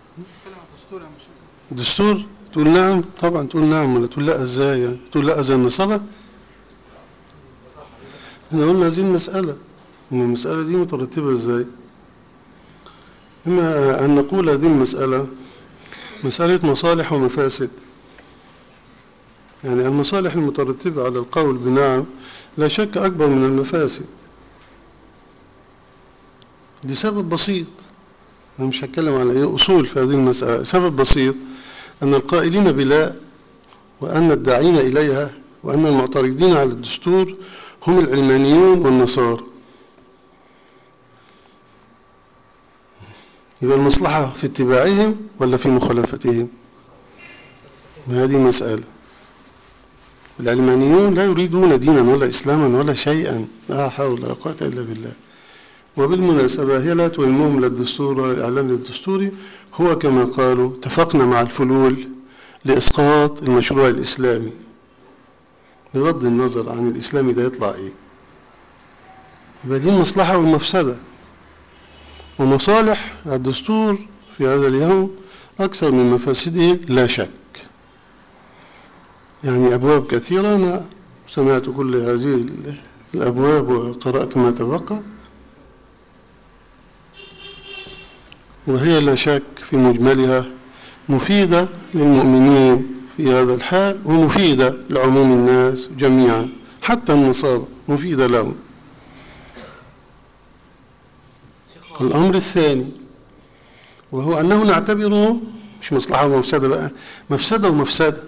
دستور تقول نعم طبعا تقول نعم ولا تقول لا ازاي يعني تقول لا زي النصارى احنا قلنا هذه المسألة ان المسألة دي مترتبة ازاي اما ان نقول هذه المسألة مسألة مصالح ومفاسد يعني المصالح المترتبة على القول بنعم لا شك أكبر من المفاسد لسبب بسيط أنا مش هتكلم على إيه أصول في هذه المسألة سبب بسيط أن القائلين بلا وأن الداعين إليها وأن المعترضين على الدستور هم العلمانيون والنصارى يبقى المصلحة في اتباعهم ولا في مخالفتهم هذه مسألة العلمانيون لا يريدون دينا ولا إسلاما ولا شيئا لا حول ولا قوة إلا بالله وبالمناسبة هي لا تهمهم لا الدستور ولا الإعلان الدستوري هو كما قالوا اتفقنا مع الفلول لإسقاط المشروع الإسلامي بغض النظر عن الإسلامي ده يطلع إيه يبقى دي المصلحة والمفسدة ومصالح الدستور في هذا اليوم أكثر من مفاسده لا شك يعني أبواب كثيرة أنا سمعت كل هذه الأبواب وقرأت ما تبقى وهي لا شك في مجملها مفيدة للمؤمنين في هذا الحال ومفيدة لعموم الناس جميعا حتى النصارى مفيدة لهم الأمر الثاني وهو أنه نعتبره مش مصلحة ومفسدة بقى مفسدة ومفسدة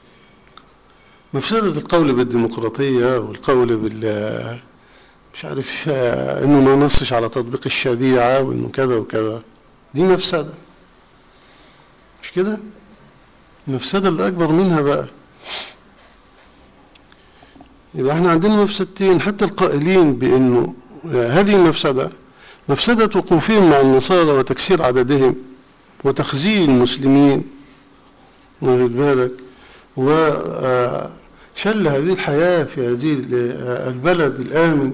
مفسدة القول بالديمقراطية والقول بال مش عارف انه ما نصش على تطبيق الشريعة وانه كذا وكذا دي مفسدة مش كده المفسدة اللي اكبر منها بقى يبقى احنا عندنا مفسدتين حتى القائلين بانه هذه المفسدة مفسدة وقوفهم مع النصارى وتكسير عددهم وتخزين المسلمين واخد بالك وشل هذه الحياة في هذه البلد الآمن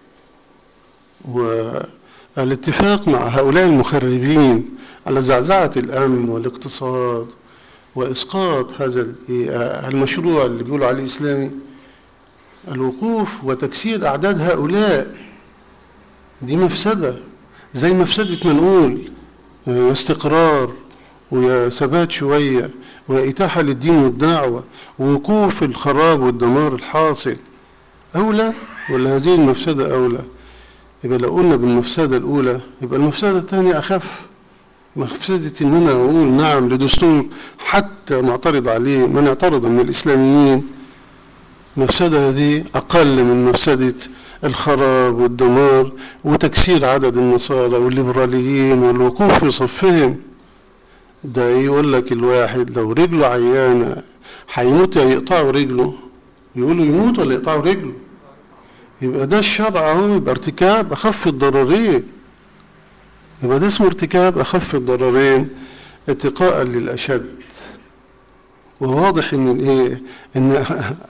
والاتفاق مع هؤلاء المخربين على زعزعة الأمن والاقتصاد وإسقاط هذا المشروع اللي بيقولوا عليه إسلامي الوقوف وتكسير أعداد هؤلاء دي مفسدة زي مفسدة منقول استقرار وثبات شوية وإتاحة للدين والدعوة ووقوف الخراب والدمار الحاصل أولى ولا هذه المفسدة أولى يبقى لو قلنا بالمفسدة الأولى يبقى المفسدة الثانية أخف مفسدة إن أنا أقول نعم لدستور حتى معترض عليه من اعترض من الإسلاميين مفسدة هذه أقل من مفسدة الخراب والدمار وتكسير عدد النصارى والليبراليين والوقوف في صفهم ده يقول لك الواحد لو رجله عيانة هيموت يقطعوا رجله يقولوا يموت ولا يقطعوا رجله يبقى ده الشرع اهو يبقى ارتكاب اخف الضررين يبقى ده اسمه ارتكاب اخف الضررين اتقاء للاشد وواضح ان ايه ان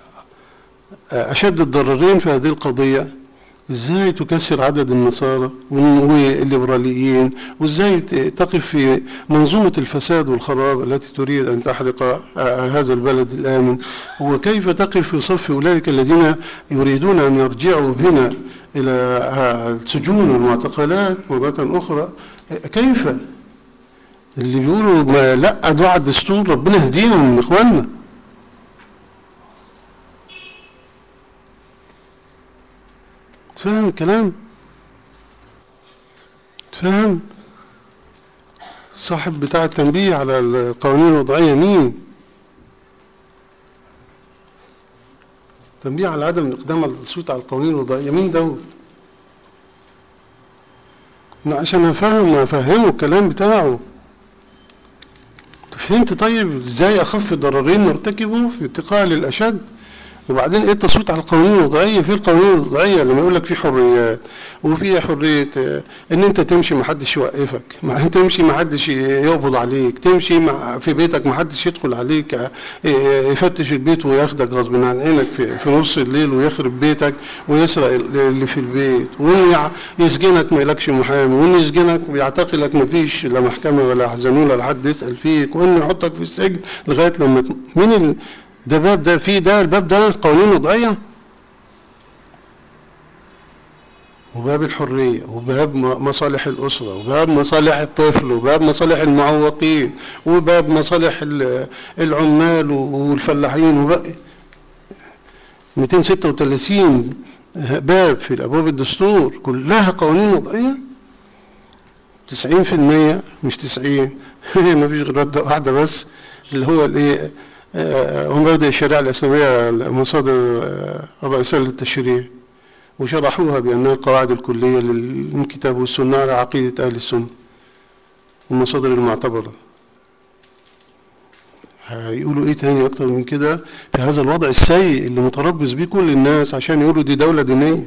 اشد الضررين في هذه القضيه ازاي تكسر عدد النصارى والليبراليين وازاي تقف في منظومة الفساد والخراب التي تريد ان تحرق هذا البلد الامن وكيف تقف في صف اولئك الذين يريدون ان يرجعوا هنا الى السجون والمعتقلات مرة اخرى كيف اللي بيقولوا ما لا دعاء الدستور ربنا يهديهم من اخواننا تفهم الكلام تفهم صاحب بتاع التنبيه على القوانين الوضعية مين تنبيه على عدم الإقدام على التصويت على القوانين الوضعية مين دول عشان أفهم أفهمه الكلام بتاعه فهمت طيب ازاي أخف الضررين نرتكبه في اتقاء للأشد وبعدين ايه التصويت على القوانين الوضعيه في القوانين الوضعيه لما يقول لك في حريات وفي حريه آه، ان انت تمشي ما حدش يوقفك ما انت تمشي ما حدش يقبض عليك تمشي مع في بيتك ما حدش يدخل عليك آه، آه، يفتش البيت وياخدك غصب عن عينك في, في نص الليل ويخرب بيتك ويسرق اللي في البيت وان يع- يسجنك ما يلاقش محامي وان يسجنك ويعتقلك ما فيش لا محكمه ولا حزنون ولا حد يسال فيك وان يحطك في السجن لغايه لما ت- مين ال... ده باب ده في ده الباب ده قوانين وضعيه وباب الحرية وباب م- مصالح الأسرة وباب مصالح الطفل وباب مصالح المعوقين وباب مصالح ال- العمال والفلاحين وباب 236 باب في الأبواب الدستور كلها قوانين وضعية 90% مش 90 ما فيش غير ردة واحدة بس اللي هو الايه آه، مبادئ الشريعة الإسلامية المصادر آه، الرئيسية للتشريع وشرحوها بأنها القواعد الكلية لل- من الكتاب والسنة على عقيدة أهل السنة والمصادر المعتبرة هيقولوا ايه تاني اكتر من كده في هذا الوضع السيء اللي متربص بيه كل الناس عشان يقولوا دي دولة دينية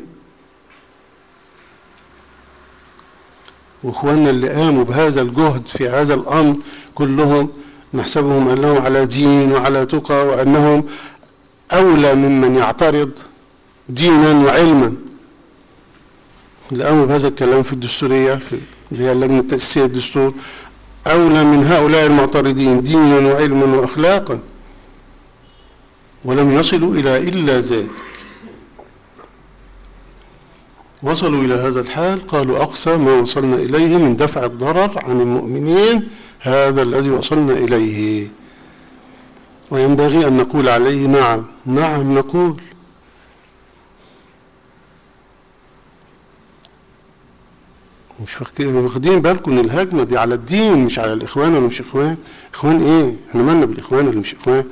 واخواننا اللي قاموا بهذا الجهد في هذا الامر كلهم نحسبهم انهم على دين وعلى تقى وانهم اولى ممن يعترض دينا وعلما اللي قاموا بهذا الكلام في الدستورية في اللي هي اللجنة تأسيسية الدستور أولى من هؤلاء المعترضين دينا وعلما وأخلاقا ولم يصلوا إلى إلا ذلك وصلوا إلى هذا الحال قالوا أقصى ما وصلنا إليه من دفع الضرر عن المؤمنين هذا الذي وصلنا إليه وينبغي أن نقول عليه نعم نعم نقول مش فاكرين واخدين بالكم ان الهجمه دي على الدين مش على الاخوان ولا مش اخوان اخوان ايه احنا مالنا بالاخوان ولا مش اخوان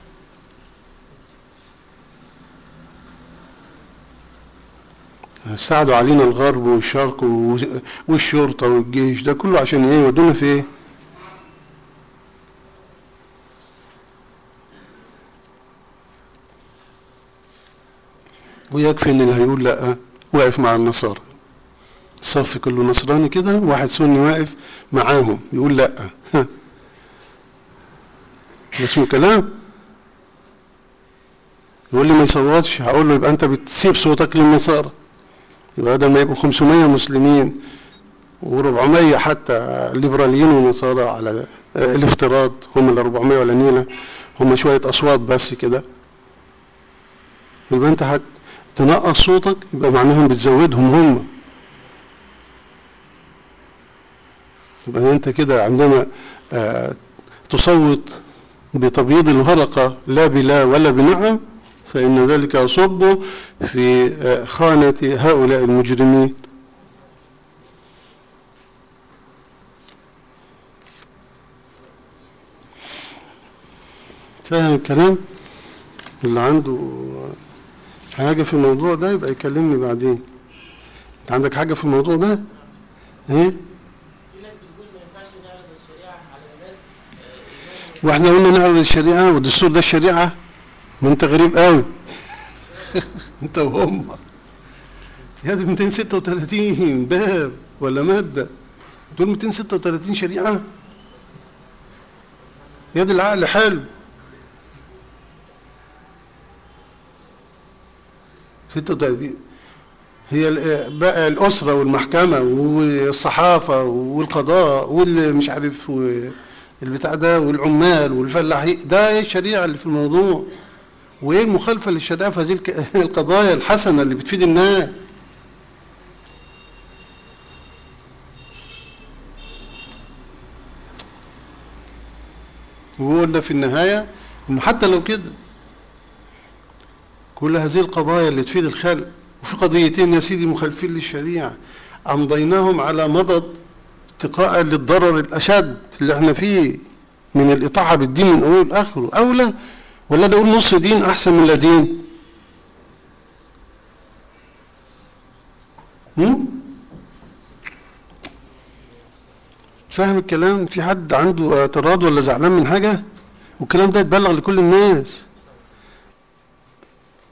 ساعدوا علينا الغرب والشرق و- والشرطه والجيش ده كله عشان ايه يودونا في ايه ويكفي ان اللي هيقول لا واقف مع النصارى صف كله نصراني كده واحد سني واقف معاهم يقول لا ده اسمه كلام يقول لي ما يصوتش هقول له يبقى انت بتسيب صوتك للنصارى يبقى بدل ما يبقوا 500 مسلمين و400 حتى ليبراليين ونصارى على آه، الافتراض هم ال 400 ولا نيلة هم شوية أصوات بس كده يبقى انت هتنقص صوتك يبقى معناهم بتزودهم هم يبقى انت كده عندما آه، تصوت بتبييض الورقة لا بلا ولا بنعم فإن ذلك يصب في آه، خانة هؤلاء المجرمين فاهم الكلام اللي عنده حاجة في الموضوع ده يبقى يكلمني بعدين انت عندك حاجة في الموضوع ده ايه في ناس بتقول ما ينفعش نعرض الشريعة على الناس واحنا قلنا نعرض الشريعة والدستور ده الشريعة ما انت غريب قوي انت وهم يا دي 236 باب ولا مادة دول 236 شريعة يا دي العقل حلو ستة وتلاتين هي ال- بقى الأسرة والمحكمة والصحافة والقضاء واللي مش عارف و- البتاع ده والعمال والفلاحين ده ايه الشريعة اللي في الموضوع وايه المخالفة للشريعة في هذه الك- القضايا الحسنة اللي بتفيد الناس وقلنا في النهاية انه حتى لو كده كل هذه القضايا اللي تفيد الخلق وفي قضيتين يا سيدي مخالفين للشريعة أمضيناهم على مضض اتقاء للضرر الأشد اللي احنا فيه من الإطاعة بالدين من أول لآخره أولى ولا نقول نص دين أحسن من لا دين هم؟ فاهم الكلام في حد عنده اعتراض ولا زعلان من حاجة والكلام ده يتبلغ لكل الناس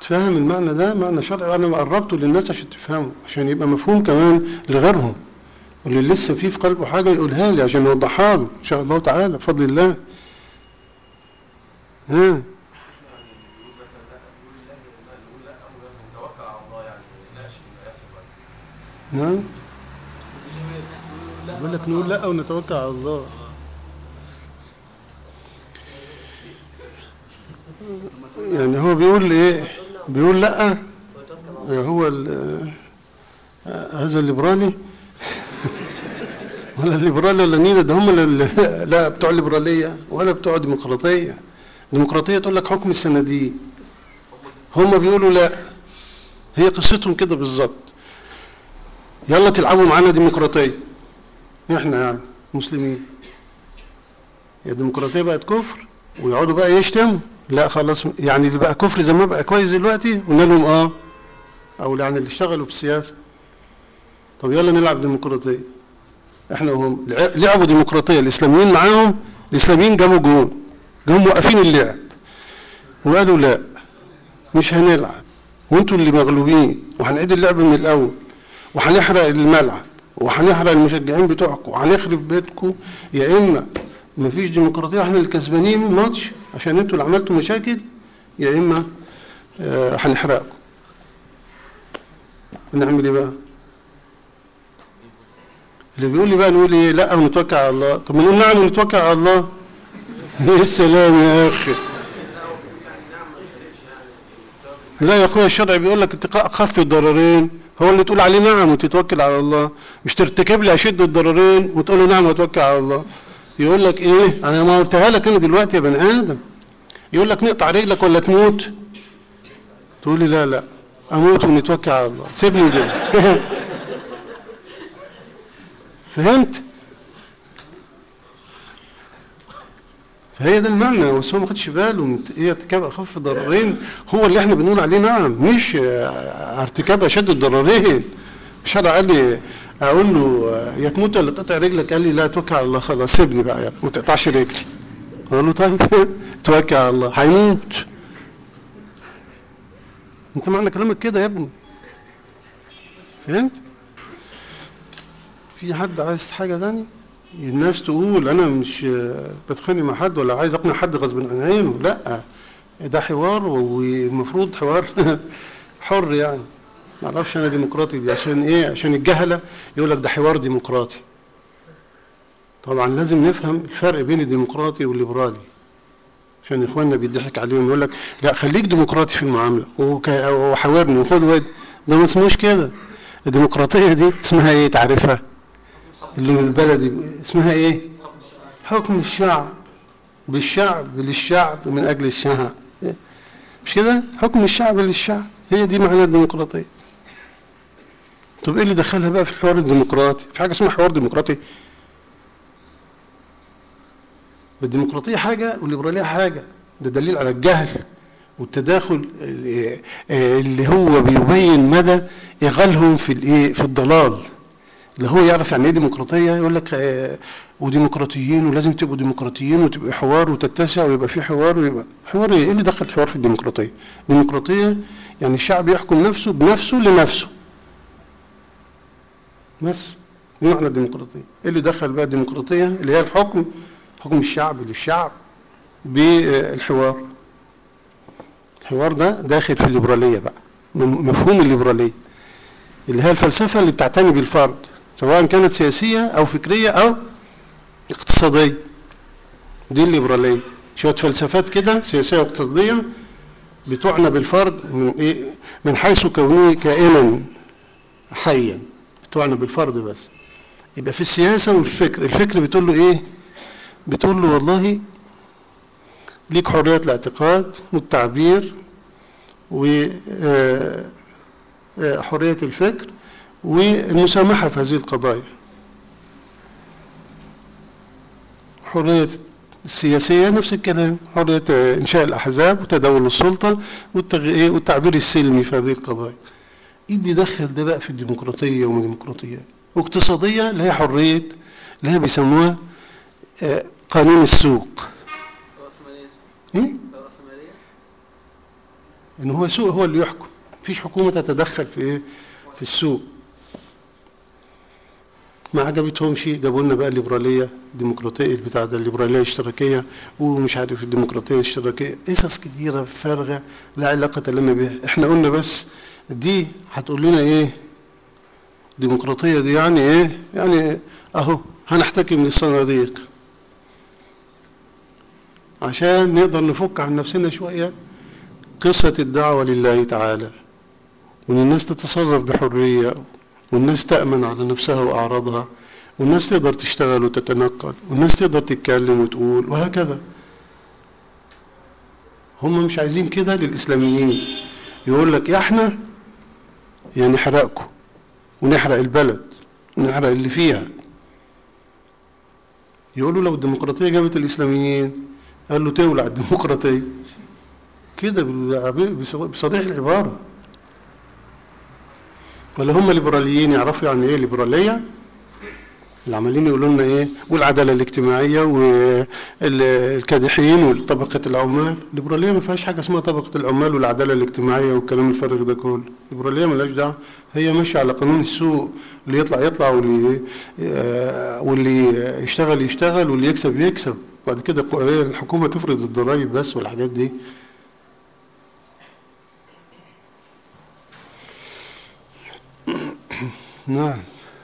تفهم المعنى ده معنى شرعي انا قربته للناس عشان تفهمه عشان يبقى مفهوم كمان لغيرهم واللي لسه فيه في قلبه حاجة يقولها لي عشان يوضحها له ان شاء الله تعالى بفضل الله ها نقول مثلا لا نقول لا نقول لا ونتوكل على الله يعني ما نقلقش من اللي هيحصل بعد نعم الناس بيقولوا لا بقول لك نقول لا ونتوكل على الله يعني هو بيقول ايه بيقول لا هو ال- آه، هذا الليبرالي ولا الليبرالي ولا نيلة ده هم اللي لا بتوع الليبرالية ولا بتوع الديمقراطية الديمقراطية تقول لك حكم الصناديق هم بيقولوا لا هي قصتهم كده بالظبط يلا تلعبوا معانا ديمقراطية احنا يعني مسلمين يا الديمقراطية بقت كفر ويقعدوا بقى يشتموا لا خلاص يعني اللي بقى كفر زي ما بقى كويس دلوقتي قلنا لهم اه او يعني اللي اشتغلوا في السياسة طب يلا نلعب ديمقراطية احنا وهم لع- لعبوا ديمقراطية الاسلاميين معاهم الاسلاميين جابوا جون جم موقفين اللعب وقالوا لا مش هنلعب وانتوا اللي مغلوبين وهنعيد اللعب من الاول وهنحرق الملعب وهنحرق المشجعين بتوعكم وهنخرب بيتكم يا اما مفيش ديمقراطيه احنا اللي كسبانين الماتش عشان انتوا اللي عملتوا مشاكل يا اما آه، هنحرقكم نعمل ايه بقى اللي بيقول لي بقى نقول ايه لا ونتوكل على الله طب ما نقول نعم ونتوكل على الله يا سلام يا اخي لا يا اخويا الشرع بيقول لك اتقاء اخف الضررين هو اللي تقول عليه نعم وتتوكل على الله مش ترتكب لي اشد الضررين وتقول له نعم وتوكل على الله يقول لك ايه انا ما قلتها لك انا دلوقتي يا بني ادم يقول لك نقطع رجلك ولا تموت تقول لي لا لا اموت ونتوكل على الله سيبني دول فهمت فهي ده المعنى بس هو ما خدش باله من هي ارتكاب اخف الضررين هو اللي احنا بنقول عليه نعم مش آه، ارتكاب اشد الضررين الشرع قال لي اقول له آه، يا تموت ولا تقطع رجلك قال لي لا توكل على الله خلاص سيبني بقى يعني ما تقطعش رجلي اقول له طيب توكل على الله هيموت انت معنى كلامك كده يا ابني فهمت في حد عايز حاجه ثانيه الناس تقول انا مش آه، بتخانق مع حد ولا عايز اقنع حد غصب عن عينه لا ده حوار والمفروض حوار حر يعني ما اعرفش انا ديمقراطي دي عشان ايه عشان الجهله يقول لك ده حوار ديمقراطي طبعا لازم نفهم الفرق بين الديمقراطي والليبرالي عشان اخواننا بيضحك عليهم يقول لك لا خليك ديمقراطي في المعامله وك- وحاورني وخد ود ده ما اسموش كده الديمقراطيه دي اسمها ايه تعرفها اللي من البلدي اسمها ايه حكم الشعب بالشعب للشعب من اجل الشعب مش كده حكم الشعب للشعب هي دي معنى الديمقراطيه طب ايه اللي دخلها بقى في الحوار الديمقراطي في حاجه اسمها حوار ديمقراطي الديمقراطيه حاجه والليبراليه حاجه ده دليل على الجهل والتداخل اللي- اللي هو بيبين مدى اغالهم في الايه في الضلال اللي هو يعرف يعني ايه ديمقراطيه يقول لك آه، وديمقراطيين ولازم تبقوا ديمقراطيين وتبقى حوار وتتسع ويبقى في حوار ويبقى حوار ايه إيه اللي دخل الحوار في الديمقراطيه الديمقراطيه يعني الشعب يحكم نفسه بنفسه لنفسه بس دي معنى الديمقراطيه ايه اللي دخل بقى الديمقراطيه اللي هي الحكم حكم الشعب للشعب بالحوار الحوار ده داخل في الليبراليه بقى من مفهوم الليبراليه اللي هي الفلسفه اللي بتعتني بالفرد سواء كانت سياسيه او فكريه او اقتصاديه دي الليبراليه شويه فلسفات كده سياسيه واقتصاديه بتعنى بالفرد من ايه من حيث كونه كائنا حيا بتعنى بالفرد بس يبقى في السياسه والفكر الفكر بتقول له ايه بتقول له والله ليك حريه الاعتقاد والتعبير و آه، آه، حريه الفكر والمسامحه في هذه القضايا حريه السياسية نفس الكلام حرية آه، إنشاء الأحزاب وتداول السلطة والتغ- والتعبير السلمي في هذه القضايا إيه اللي دخل ده بقى في الديمقراطية وما الديمقراطية واقتصادية اللي هي حرية اللي هي بيسموها آه، قانون السوق رأسمالية إيه؟ رأسمالية ان هو سوق هو اللي يحكم مفيش حكومة تتدخل في ايه في السوق ما عجبتهمش جابوا لنا بقى الليبرالية الديمقراطية بتاع ده الليبرالية الاشتراكية ومش عارف الديمقراطية الاشتراكية قصص كتيرة فارغة لا علاقة لنا بها احنا قلنا بس دي هتقول لنا ايه الديمقراطية دي يعني ايه يعني اهو هنحتكم للصناديق عشان نقدر نفك عن نفسنا شوية قصة الدعوة لله تعالى وان الناس تتصرف بحرية والناس تأمن على نفسها وأعراضها والناس تقدر تشتغل وتتنقل والناس تقدر تتكلم وتقول وهكذا هم مش عايزين كده للإسلاميين يقول لك يا احنا يا نحرقكم ونحرق البلد ونحرق اللي فيها يقولوا لو الديمقراطية جابت الإسلاميين قال له تولع الديمقراطية كده بصريح العبارة ولا هم ليبراليين يعرفوا يعني ايه ليبرالية اللي عمالين يقولوا لنا ايه والعدالة الاجتماعية والكادحين وطبقة العمال الليبرالية ما فيهاش حاجة اسمها طبقة العمال والعدالة الاجتماعية والكلام الفارغ ده كله الليبرالية ملهاش دعوة هي ماشية على قانون السوق اللي يطلع يطلع واللي آه واللي يشتغل يشتغل واللي يكسب يكسب بعد كده الحكومة تفرض الضرائب بس والحاجات دي نعم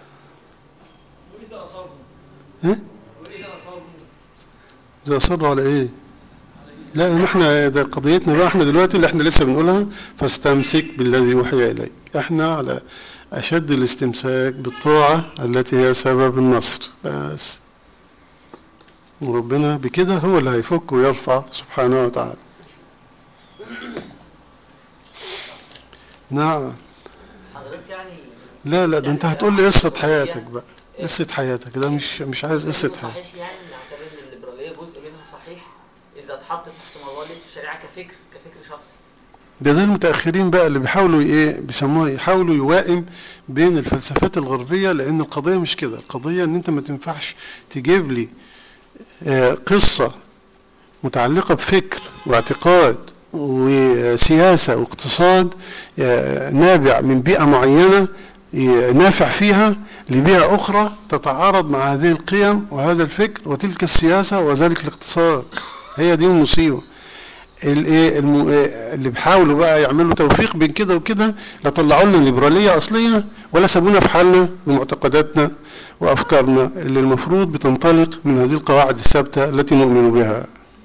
وإذا أصابوا ها وإذا أصابوا ده أصروا على ايه لا ما احنا ده قضيتنا بقى احنا دلوقتي اللي احنا لسه بنقولها فاستمسك بالذي يوحي اليك احنا على اشد الاستمساك بالطاعة التي هي سبب النصر بس وربنا بكده هو اللي هيفك ويرفع سبحانه وتعالى نعم حضرتك يعني لا لا ده انت هتقول لي قصة حياتك بقى قصة حياتك ده مش مش عايز قصة حياتك صحيح يعني نعتبر ان الليبراليه جزء منها صحيح اذا اتحط تحت مظله الشريعه كفكر كفكر شخصي ده ده المتأخرين بقى اللي بيحاولوا ايه بيسموها يحاولوا يوائم بين الفلسفات الغربية لان القضية مش كده القضية ان انت ما تنفعش تجيب لي آه، قصة متعلقة بفكر واعتقاد وسياسة واقتصاد آه، نابع من بيئة معينة آه، نافع فيها لبيئة أخرى تتعارض مع هذه القيم وهذا الفكر وتلك السياسة وذلك الاقتصاد هي دي المصيبة الايه الم- آه، اللي بيحاولوا بقى يعملوا توفيق بين كده وكده لا طلعوا لنا ليبراليه اصليه ولا سابونا في حالنا بمعتقداتنا وافكارنا اللي المفروض بتنطلق من هذه القواعد الثابته التي نؤمن بها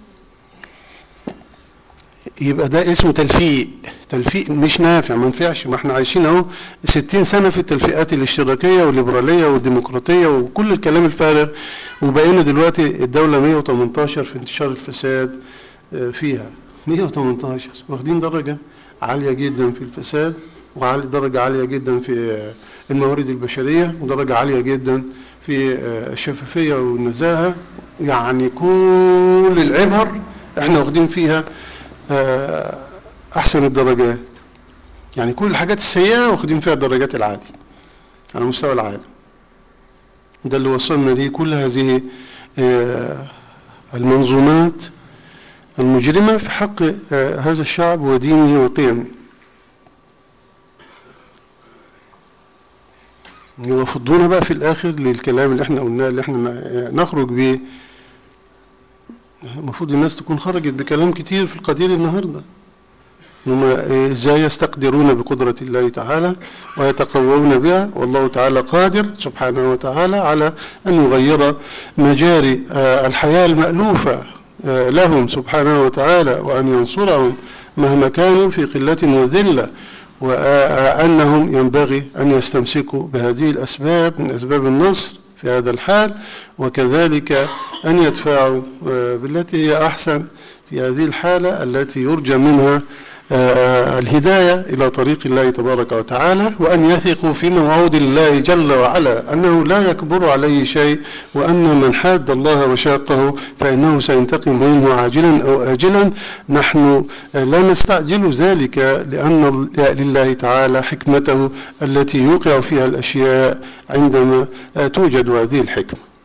يبقى ده اسمه تلفيق تلفيق مش نافع ما نفعش ما احنا عايشين اهو 60 سنه في التلفيقات الاشتراكيه والليبراليه والديمقراطيه وكل الكلام الفارغ وبقينا دلوقتي الدوله 118 في انتشار الفساد آه، فيها 118 واخدين درجة عالية جدا في الفساد وعالي درجة عالية جدا في آه، الموارد البشرية ودرجة عالية جدا في آه، الشفافية والنزاهة يعني كل العبر احنا واخدين فيها آه، احسن الدرجات يعني كل الحاجات السيئة واخدين فيها الدرجات العالية على مستوى العالم وده اللي وصلنا ليه كل هذه آه، المنظومات المجرمة في حق آه، هذا الشعب ودينه وقيمه يوفضونا بقى في الآخر للكلام اللي احنا قلناه اللي احنا ن- نخرج بيه المفروض الناس تكون خرجت بكلام كتير في القدير النهاردة هم ازاي يستقدرون بقدرة الله تعالى ويتقوون بها والله تعالى قادر سبحانه وتعالى على أن يغير مجاري آه، الحياة المألوفة آه، لهم سبحانه وتعالى وأن ينصرهم مهما كانوا في قلة وذلة وأنهم ينبغي أن يستمسكوا بهذه الأسباب من أسباب النصر في هذا الحال وكذلك أن يدفعوا آه، بالتي هي أحسن في هذه الحالة التي يرجى منها آه، الهداية إلى طريق الله تبارك وتعالى وأن يثقوا في موعود الله جل وعلا أنه لا يكبر عليه شيء وأن من حاد الله وشاقه فإنه سينتقم منه عاجلا أو آجلا نحن آه، لا نستعجل ذلك لأن لله تعالى حكمته التي يوقع فيها الأشياء عندما آه، توجد هذه الحكمة